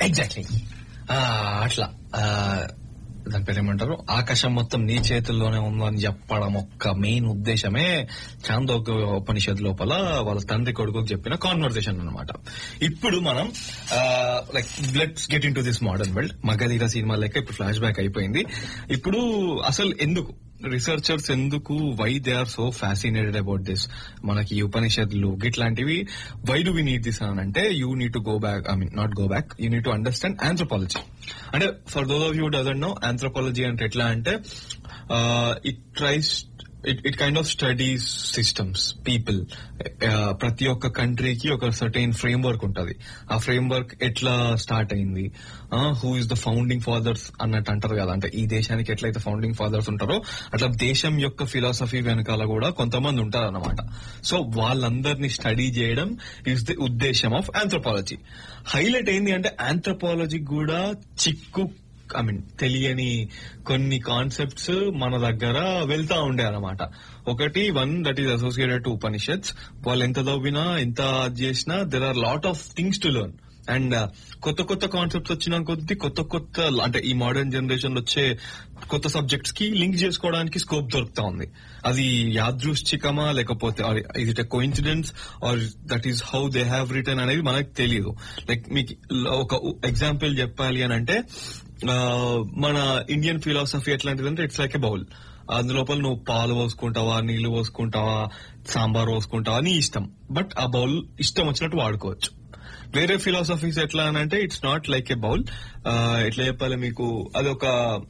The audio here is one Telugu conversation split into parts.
ఎగ్జాక్ట్లీ అట్లా ఆ, దాని పేరు ఏమంటారు ఆకాశం మొత్తం నీ చేతుల్లోనే ఉందని చెప్పడం ఒక్క మెయిన్ ఉద్దేశమే చాందోగ ఉపనిషత్ లోపల వాళ్ళ తండ్రి కొడుకుకి చెప్పిన కాన్వర్సేషన్ అన్నమాట ఇప్పుడు మనం like let's get into this modern world Magadheera cinema లెక్క ఇప్పుడు ఫ్లాష్ బ్యాక్ అయిపోయింది ఇప్పుడు అసలు ఎందుకు రీసెర్చర్స్ ఎందుకు why they are so fascinated about this మనకి ఈ ఉపనిషత్తులు గిట్లాంటివి why do we need this అని అంటే you need to go back I mean not go back you need to understand anthropology అంటే for those of you doesn't know anthropology అంటే ఎట్లా అంటే it tries it it kind of studies systems people ప్రతి ఒక్క కంట్రీకి ఒక సర్టైన్ ఫ్రేమ్ వర్క్ ఉంటది ఆ ఫ్రేమ్ వర్క్ ఎట్లా స్టార్ట్ అయింది who is the founding fathers అన్నట్టు అంటారు కదా అంటే ఈ దేశానికి ఎట్లయితే ఫౌండింగ్ ఫాదర్స్ ఉంటారో అట్లా దేశం యొక్క ఫిలాసఫీ వెనకాల కూడా కొంతమంది ఉంటారు అన్నమాట సో వాళ్ళందరినీ స్టడీ చేయడం ఇస్ ది ఉద్దేశం ఆఫ్ ఆంథ్రోపాలజీ హైలైట్ ఏంది అంటే ఆంథ్రోపాలజీ కూడా చిక్కు ఐ మీన్ తెలియని కొన్ని కాన్సెప్ట్స్ మన దగ్గర వెళ్తా ఉండే అనమాట ఒకటి one that is associated to Upanishads వాళ్ళు ఎంత చదివినా ఎంత చేసినా there are lot of things to learn and కొత్త కొత్త కాన్సెప్ట్స్ వచ్చిన కొద్ది కొత్త కొత్త అంటే ఈ మోడర్న్ జనరేషన్ లో వచ్చే కొత్త సబ్జెక్ట్స్ కి లింక్ చేసుకోవడానికి స్కోప్ దొరుకుతా ఉంది అది యాదృశ్చికమా లేకపోతే ఇది coincidence or that is how they have return అనేది మనకు తెలియదు లైక్ మీకు ఒక ఎగ్జాంపుల్ చెప్పాలి అని అంటే ఆ, మన ఇండియన్ ఫిలాసఫీ ఎట్లాంటిదంటే ఇట్స్ లైక్ ఎ బౌల్ అందులోపల నువ్వు పాలు పోసుకుంటావా నీళ్లు పోసుకుంటావా సాంబార్ పోసుకుంటావా నీ ఇష్టం బట్ ఆ బౌల్ ఇష్టం వచ్చినట్టు వాడుకోవచ్చు వేరే ఫిలాసఫీస్ ఎట్లా అని అంటే it's not like a bowl ఎట్లా చెప్పాలి మీకు అదొక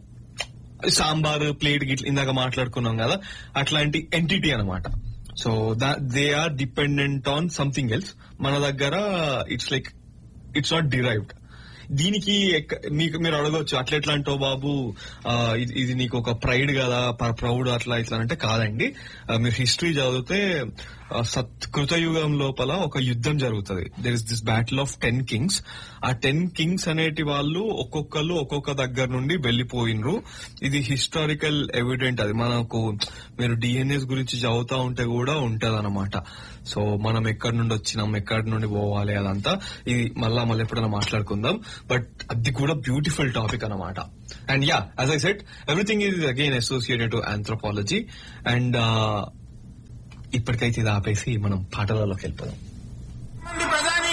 సాంబార్ ప్లేట్ గిట్ల ఇందాక మాట్లాడుకున్నాం కదా అట్లాంటి ఎంటిటీ అన్నమాట so they are dependent on something else మన దగ్గర it's like it's not derived దీనికి ఎక్క- మీకు మీరు అడగవచ్చు అట్లా ఎట్లా అంటావు బాబు ఆ, ఇది- ఇది నీకు ఒక ప్రైడ్ కదా ప్రౌడ్ అట్లా ఇట్లా అంటే కాదండి ఆ, మీరు హిస్టరీ చదివితే ఆ, సత్ కృతయుగం లోపల ఒక యుద్ధం జరుగుతుంది there is this battle of ten kings ఆ టెన్ కింగ్స్ అనేటి వాళ్ళు ఒక్కొక్కరు ఒక్కొక్క దగ్గర నుండి వెళ్లిపోయినరు ఇది హిస్టారికల్ ఎవిడెంట్ అది మనకు మీరు డిఎన్ఎస్ గురించి చదువుతా ఉంటే కూడా ఉంటది అనమాట సో మనం ఎక్కడి నుండి వచ్చినాం ఎక్కడి నుండి పోవాలి అదంతా ఇది మళ్ళా మళ్ళీ ఎప్పుడైనా మాట్లాడుకుందాం బట్ అది కూడా బ్యూటిఫుల్ టాపిక్ అనమాట and ya as I said everything is again associated to anthropology and ఇప్పటికైతే ఇది ఆపేసి మనం పాటలలోకి వెళ్ళిపోదాం